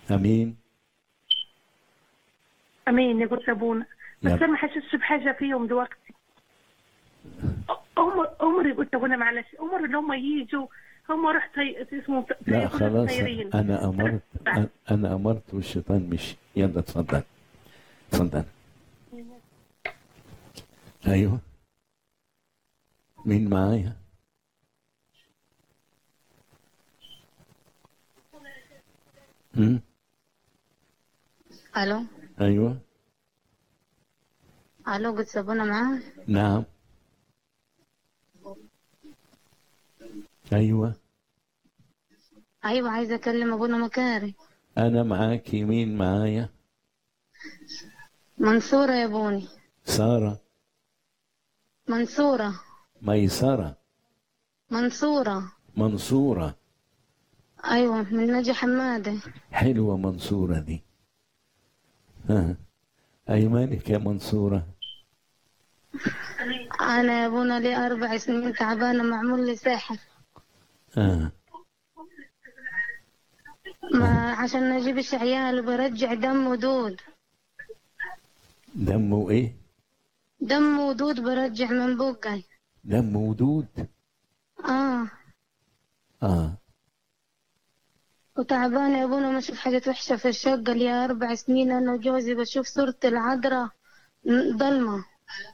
امين امين يا قلت ابونا بس يلا. انا ما حسيتش بحاجه فيهم دلوقتي عمر عمري قلت ابونا معلش عمر اللي هم يجوا هم رحت اسمه لا خلاص طيرين. انا امرت انا امرت والشيطان مشي يلا اتفضل اتفضل ايوه مين معايا امم الو ايوه الو قد سابونا معاه نعم ايوه ايوه عايزه اكلم ابونا مكاري انا معاك مين معايا منصوره يا بوني ساره منصوره ميسره منصوره منصوره ايوه من نجي حماده حلوه منصوره دي ها ايمانك يا منصوره انا يا ابونا لي اربع سنين تعبانه معمول لي سحر اه ما عشان ما اجيبش عيال وبرجع دم ودود دم ايه دم ودود برجع من بقي دم ودود اه اه وتعبانة يا ابونا ما اشوف حاجة وحشة في الشقة لي اربع سنين انا وجوزي بشوف صورة العذراء ضلمة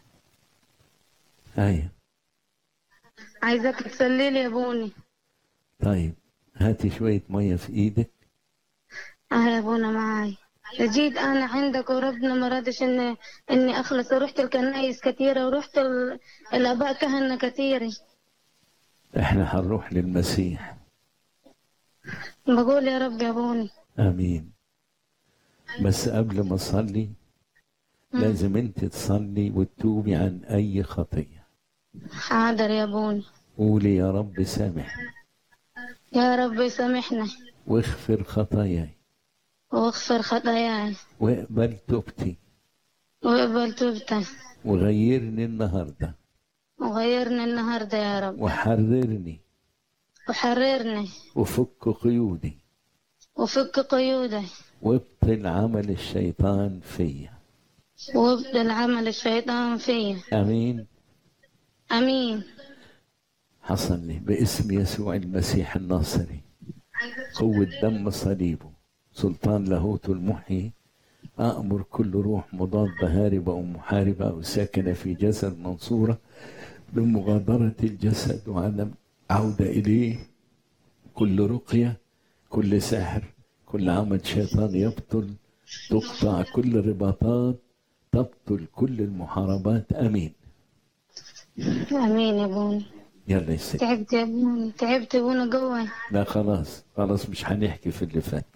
ايوه عايزاك تصلي لي يا بوني طيب هاتي شويه ميه في ايدك اه يا ابونا معاي جيت انا عندك وربنا ما رادش اني اني اخلص ورحت الكنايس كثيرة ورحت ال... الاباء كهنة كثيرة احنا هنروح للمسيح بقول يا رب يا بوني امين بس قبل ما اصلي لازم انت تصلي وتتوبي عن اي خطيه حاضر يا بوني قولي يا رب سامح يا رب سامحنا واغفر خطاياي واغفر خطاياي واقبل توبتي واقبل توبتي وغيرني النهارده وغيرني النهاردة يا رب وحررني وحررني وفك قيودي وفك قيودي وابطل عمل الشيطان فيا وابدل عمل الشيطان فيا امين امين حصل لي باسم يسوع المسيح الناصري قوة دم صليبه سلطان لاهوت المحيي أأمر كل روح مضادة هاربة أو محاربة أو ساكنة في جسد منصورة بمغادرة الجسد وعدم عودة إليه كل رقية كل سحر كل عمل شيطان يبطل تقطع كل الرباطات تبطل كل المحاربات أمين امين يا بوني يلا يا ست تعبت يا بوني تعبت يا بوني قوي لا خلاص خلاص مش هنحكي في اللي فات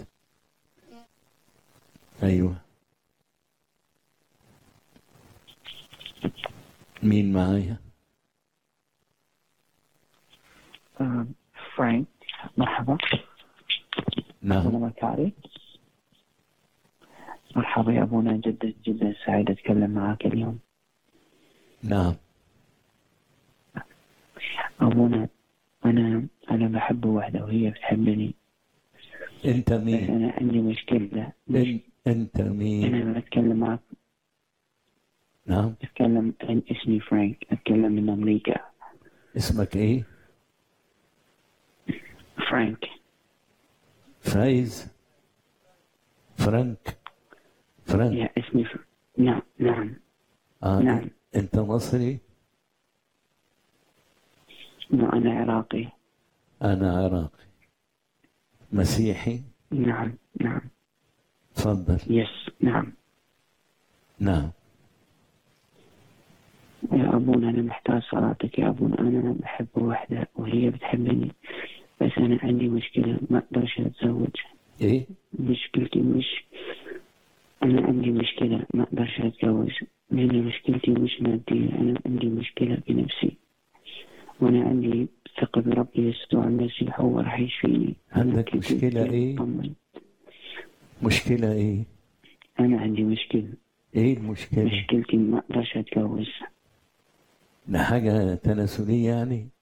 ايوه مين معايا آه، فرانك مرحبا أبونا نعم مكاري مرحبا يا أبونا جدا جدا سعيد أتكلم معك اليوم نعم أبونا أنا أنا بحب واحدة وهي بتحبني انت بس مين أنا عندي مشكلة إن انت مين أنا بتكلم معك نعم أتكلم عن اسمي فرانك أتكلم من أمريكا اسمك ايه فرانك فايز فرانك فرانك يا اسمي ف... نعم نعم آه نعم. انت مصري نعم أنا عراقي انا عراقي مسيحي نعم نعم تفضل يس نعم نعم يا أبونا أنا محتاج صلاتك يا أبونا أنا بحب واحدة وهي بتحبني بس أنا عندي مشكلة ما أقدرش أتزوج ايه مشكلتي مش أنا عندي مشكلة ما أقدرش أتزوج لأن مشكلتي مش مادية أنا عندي مشكلة بنفسي وأنا عندي ثقة بربي يسوع المسيح هو راح يشفيني أنا عندك كنت مشكلة إيه؟ مطمن. مشكلة ايه أنا عندي مشكلة ايه المشكلة مشكلتي ما أقدرش أتجوز ده حاجة تناسلية يعني